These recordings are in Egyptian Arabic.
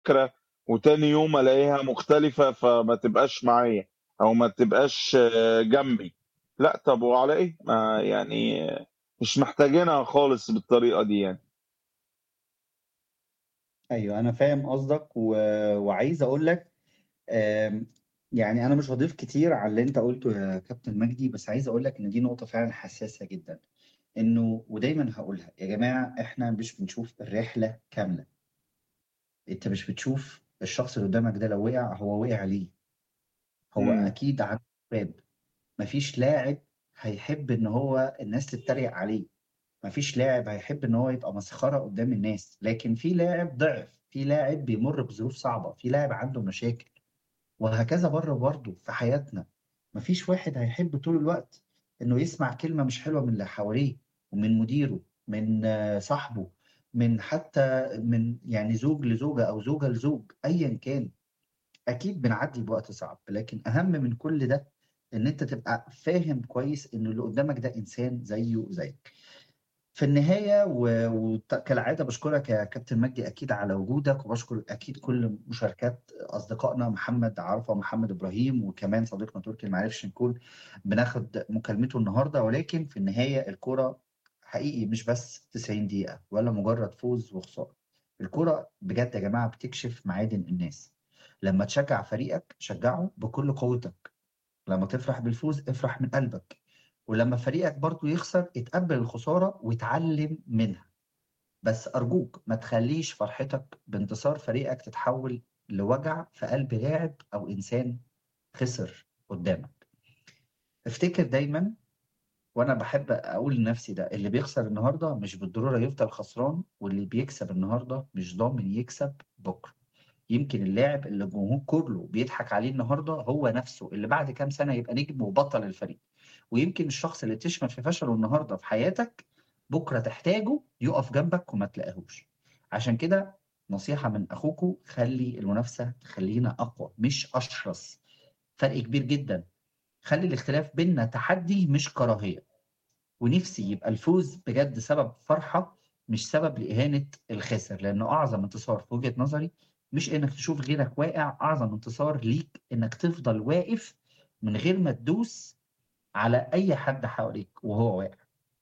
فكرة وتاني يوم ألاقيها مختلفة فما تبقاش معايا أو ما تبقاش جنبي لأ طب وعلى إيه؟ ما يعني مش محتاجينها خالص بالطريقة دي يعني أيوه أنا فاهم قصدك و... وعايز أقول لك آم، يعني أنا مش هضيف كتير على اللي أنت قلته يا كابتن مجدي بس عايز أقول لك إن دي نقطة فعلا حساسة جدا إنه ودايما هقولها يا جماعة إحنا مش بنشوف الرحلة كاملة أنت مش بتشوف الشخص اللي قدامك ده لو وقع هو وقع ليه هو مم. أكيد عنده أسباب مفيش لاعب هيحب إن هو الناس تتريق عليه مفيش لاعب هيحب ان هو يبقى مسخره قدام الناس لكن في لاعب ضعف في لاعب بيمر بظروف صعبه في لاعب عنده مشاكل وهكذا بره برضه في حياتنا مفيش واحد هيحب طول الوقت انه يسمع كلمه مش حلوه من اللي حواليه ومن مديره من آه، صاحبه من حتى من يعني زوج لزوجه او زوجه لزوج ايا كان اكيد بنعدي بوقت صعب لكن اهم من كل ده ان انت تبقى فاهم كويس ان اللي قدامك ده انسان زيه زيك في النهاية وكالعادة بشكرك يا كابتن مجدي أكيد على وجودك وبشكر أكيد كل مشاركات أصدقائنا محمد عرفة ومحمد إبراهيم وكمان صديقنا تركي ما عرفش نكون بناخد مكالمته النهاردة ولكن في النهاية الكرة حقيقي مش بس 90 دقيقة ولا مجرد فوز وخسارة الكرة بجد يا جماعة بتكشف معادن الناس لما تشجع فريقك شجعه بكل قوتك لما تفرح بالفوز افرح من قلبك ولما فريقك برضو يخسر اتقبل الخسارة واتعلم منها بس أرجوك ما تخليش فرحتك بانتصار فريقك تتحول لوجع في قلب لاعب أو إنسان خسر قدامك افتكر دايما وأنا بحب أقول لنفسي ده اللي بيخسر النهاردة مش بالضرورة يفضل خسران واللي بيكسب النهاردة مش ضامن يكسب بكرة يمكن اللاعب اللي الجمهور كله بيضحك عليه النهارده هو نفسه اللي بعد كام سنه يبقى نجم وبطل الفريق ويمكن الشخص اللي تشمت في فشله النهارده في حياتك بكره تحتاجه يقف جنبك وما تلاقيهوش عشان كده نصيحه من اخوكم خلي المنافسه تخلينا اقوى مش اشرس فرق كبير جدا خلي الاختلاف بيننا تحدي مش كراهيه ونفسي يبقى الفوز بجد سبب فرحه مش سبب لاهانه الخاسر لانه اعظم انتصار في وجهه نظري مش انك تشوف غيرك واقع اعظم انتصار ليك انك تفضل واقف من غير ما تدوس على اي حد حواليك وهو واقع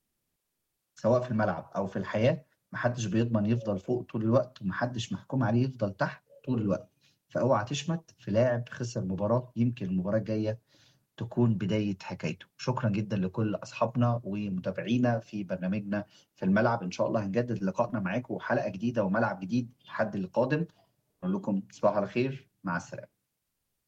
سواء في الملعب او في الحياه محدش بيضمن يفضل فوق طول الوقت ومحدش محكوم عليه يفضل تحت طول الوقت فاوعى تشمت في لاعب خسر مباراه يمكن المباراه الجايه تكون بداية حكايته شكرا جدا لكل أصحابنا ومتابعينا في برنامجنا في الملعب إن شاء الله هنجدد لقائنا معاكم حلقة جديدة وملعب جديد الحد القادم نقول لكم تصبحوا على خير مع السلامة